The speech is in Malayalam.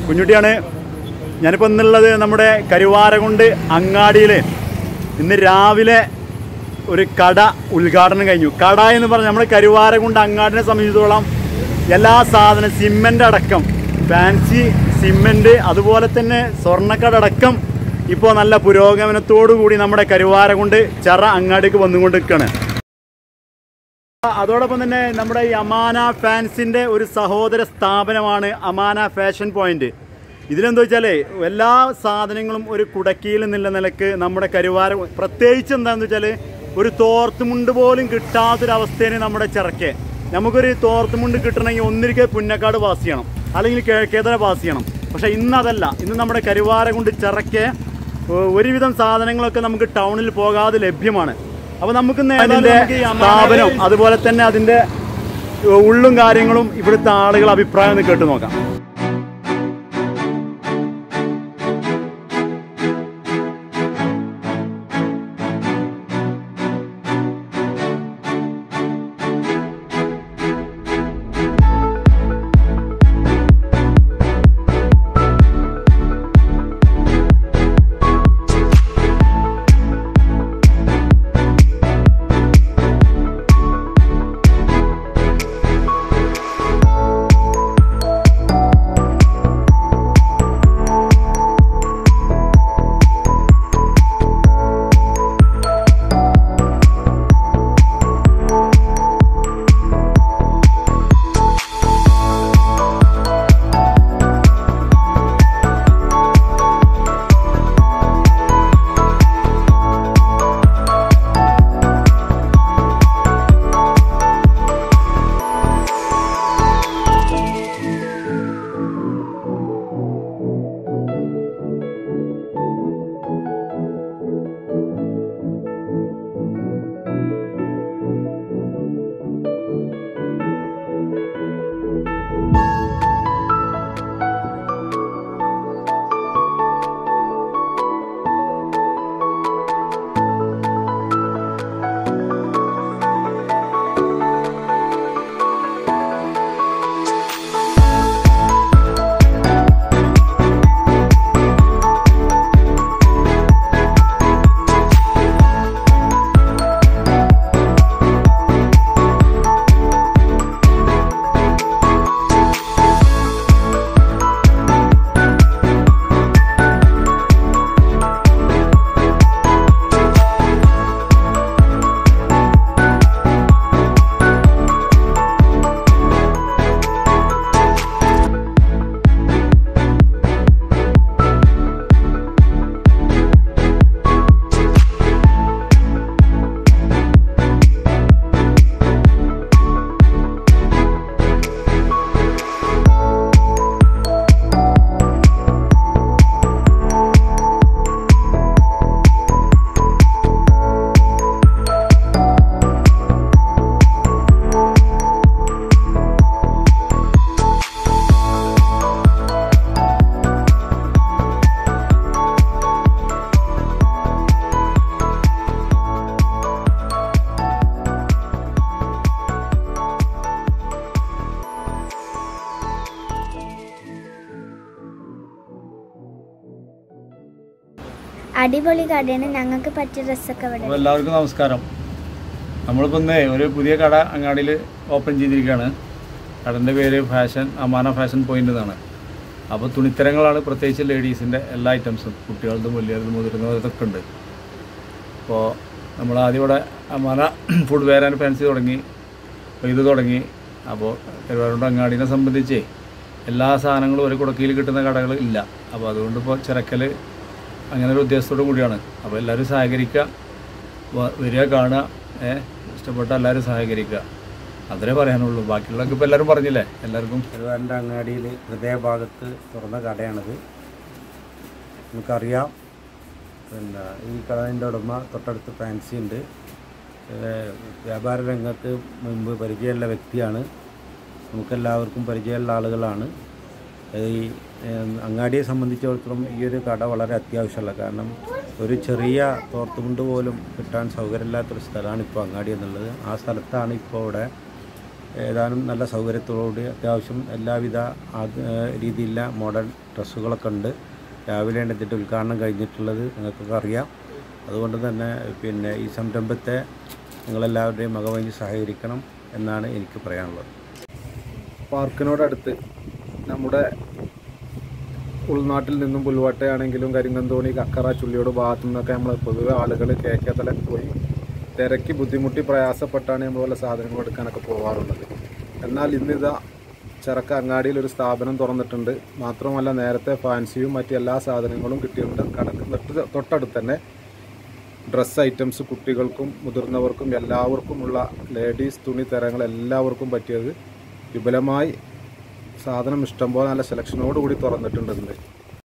കുഞ്ഞുട്ടിയാണ് ഞാനിപ്പോൾ ഇന്നുള്ളത് നമ്മുടെ കരുവാരകുണ്ട് അങ്ങാടിയിൽ ഇന്ന് രാവിലെ ഒരു കട ഉദ്ഘാടനം കഴിഞ്ഞു കട എന്ന് പറഞ്ഞാൽ നമ്മുടെ കരുവാരകുണ്ട് അങ്ങാടിനെ സംബന്ധിച്ചിടത്തോളം എല്ലാ സാധനം സിമെൻ്റ് അടക്കം ഫാൻസി സിമെൻ്റ് അതുപോലെ തന്നെ സ്വർണ്ണക്കട അടക്കം ഇപ്പോൾ നല്ല പുരോഗമനത്തോടു കൂടി നമ്മുടെ കരുവാരകുണ്ട് ചെറ അങ്ങാടിക്ക് വന്നുകൊണ്ടിരിക്കുകയാണ് അതോടൊപ്പം തന്നെ നമ്മുടെ ഈ അമാന ഫാൻസിന്റെ ഒരു സഹോദര സ്ഥാപനമാണ് അമാന ഫാഷൻ പോയിന്റ് ഇതിലെന്താ വെച്ചാലേ എല്ലാ സാധനങ്ങളും ഒരു കുടക്കീയിൽ എന്നുള്ള നിലക്ക് നമ്മുടെ കരുവാര പ്രത്യേകിച്ച് എന്താണെന്ന് വെച്ചാൽ ഒരു തോർത്തുമുണ്ട് പോലും കിട്ടാത്തൊരവസ്ഥയാണ് നമ്മുടെ ചിറക്കെ നമുക്കൊരു തോർത്തുമുണ്ട് കിട്ടണമെങ്കിൽ ഒന്നിരിക്കെ പുന്നക്കാട് പാസ് ചെയ്യണം അല്ലെങ്കിൽ കിഴക്കേതര പാസ് ചെയ്യണം പക്ഷേ ഇന്നതല്ല ഇന്ന് നമ്മുടെ കരുവാര കൊണ്ട് ചിറക്കെ ഏഹ് ഒരുവിധം സാധനങ്ങളൊക്കെ നമുക്ക് ടൗണിൽ പോകാതെ ലഭ്യമാണ് അപ്പൊ നമുക്ക് അതിന്റെ സ്ഥാപനം അതുപോലെ തന്നെ അതിന്റെ ഉള്ളും കാര്യങ്ങളും ഇവിടുത്തെ ആളുകൾ അഭിപ്രായം ഒന്ന് കേട്ടു നോക്കാം അടിപൊളി കടയാണ് ഞങ്ങൾക്ക് പറ്റിയ ഡ്രസ്സൊക്കെ ഇവിടെ അപ്പോൾ എല്ലാവർക്കും നമസ്കാരം നമ്മളിപ്പോൾ ഇന്നേ ഒരു പുതിയ കട അങ്ങാടിയിൽ ഓപ്പൺ ചെയ്തിരിക്കുകയാണ് കടൻ്റെ പേര് ഫാഷൻ അമാന ഫാഷൻ പോയിന്റ് എന്നാണ് അപ്പോൾ തുണിത്തരങ്ങളാണ് പ്രത്യേകിച്ച് ലേഡീസിൻ്റെ എല്ലാ ഐറ്റംസും കുട്ടികളുടെ വലിയതും മുതിർന്നതൊക്കെ ഉണ്ട് അപ്പോൾ നമ്മൾ ആദ്യം ഇവിടെ Amana food wear and fancy തുടങ്ങി അപ്പോൾ ഇത് തുടങ്ങി അപ്പോൾ കരുവാരുണ്ട് അങ്ങാടിനെ സംബന്ധിച്ച് എല്ലാ സാധനങ്ങളും ഒരു കുടക്കീയിൽ കിട്ടുന്ന കടകൾ ഇല്ല അപ്പോൾ അതുകൊണ്ട് ഇപ്പോൾ ചിറക്കൽ അങ്ങനെ ഒരു ഉദ്ദേശത്തോടു കൂടിയാണ് അപ്പോൾ എല്ലാവരും സഹകരിക്കുക വ- വരിക കാണുക ഏ ഇഷ്ടപ്പെട്ട എല്ലാവരും സഹകരിക്കുക അതേ പറയാനുള്ളൂ ബാക്കിയുള്ളതൊക്കെ ഇപ്പോൾ എല്ലാവരും പറഞ്ഞില്ലേ എല്ലാവർക്കും കരുവാരൻ്റെ അങ്ങാടിയിൽ ഹൃദയഭാഗത്ത് തുറന്ന കടയാണിത് നമുക്കറിയാം പിന്നെ ഈ കടയുടെ ഉടമ തൊട്ടടുത്ത് ഫാൻസി ഉണ്ട് ഏഹ് വ്യാപാര രംഗത്ത് മുൻപ് പരിചയമുള്ള വ്യക്തിയാണ് നമുക്കെല്ലാവർക്കും പരിചയമുള്ള ആളുകളാണ് ഈ ഏഹ്, അങ്ങാടിയെ സംബന്ധിച്ചിടത്തോളം ഈ ഒരു കട വളരെ അത്യാവശ്യമുള്ള കാരണം ഒരു ചെറിയ തോർത്തുമുണ്ട് പോലും കിട്ടാൻ സൗകര്യമില്ലാത്തൊരു സ്ഥലമാണ് ഇപ്പോൾ അങ്ങാടി എന്നുള്ളത് ആ സ്ഥലത്താണ് ഇപ്പോൾ ഇവിടെ ഏതാനും നല്ല സൗകര്യത്തോടുകൂടി അത്യാവശ്യം എല്ലാവിധ ആധ- ഏഹ് രീതിയിലുള്ള മോഡൽ ഡ്രസ്സുകളൊക്കെ ഉണ്ട് രാവിലെയാണ് ഇതിൻ്റെ ഉദ്ഘാടനം കഴിഞ്ഞിട്ടുള്ളത് നിങ്ങൾക്കൊക്കെ അറിയാം അതുകൊണ്ട് തന്നെ പിന്നെ ഈ സംരംഭത്തെ നിങ്ങളെല്ലാവരുടെയും മകവഞ്ഞ് സഹകരിക്കണം എന്നാണ് എനിക്ക് പറയാനുള്ളത് പാർക്കിനോടടുത്ത് നമ്മുടെ ഉൾനാട്ടിൽ നിന്നും പുൽവാട്ടയാണെങ്കിലും കരിങ്കന്തോണി കക്കറ ചുള്ളിയോട് ഭാഗത്തു നിന്നൊക്കെ നമ്മൾ പൊതുവെ ആളുകൾ കേക്കേത്തല പോയി തിരക്കി ബുദ്ധിമുട്ടി പ്രയാസപ്പെട്ടാണ് നമ്മൾ വല്ല സാധനങ്ങൾ എടുക്കാനൊക്കെ പോകാറുള്ളത് എന്നാൽ ഇന്നിതാ ചെറക്ക അങ്ങാടിയിൽ ഒരു സ്ഥാപനം തുറന്നിട്ടുണ്ട് മാത്രമല്ല നേരത്തെ ഫാൻസിയും മറ്റ് എല്ലാ സാധനങ്ങളും കിട്ടിയിട്ടുണ്ട് കടക്ക് തൊട്ടടുത്ത് തന്നെ ഡ്രസ്സ് ഐറ്റംസ് കുട്ടികൾക്കും മുതിർന്നവർക്കും എല്ലാവർക്കുമുള്ള ലേഡീസ് തുണി തരങ്ങൾ എല്ലാവർക്കും പറ്റിയത് വിപുലമായി സാധനം ഇഷ്ടംപോലെ നല്ല സെലക്ഷനോട് കൂടി തുറന്നിട്ടുണ്ട് ഇന്ന്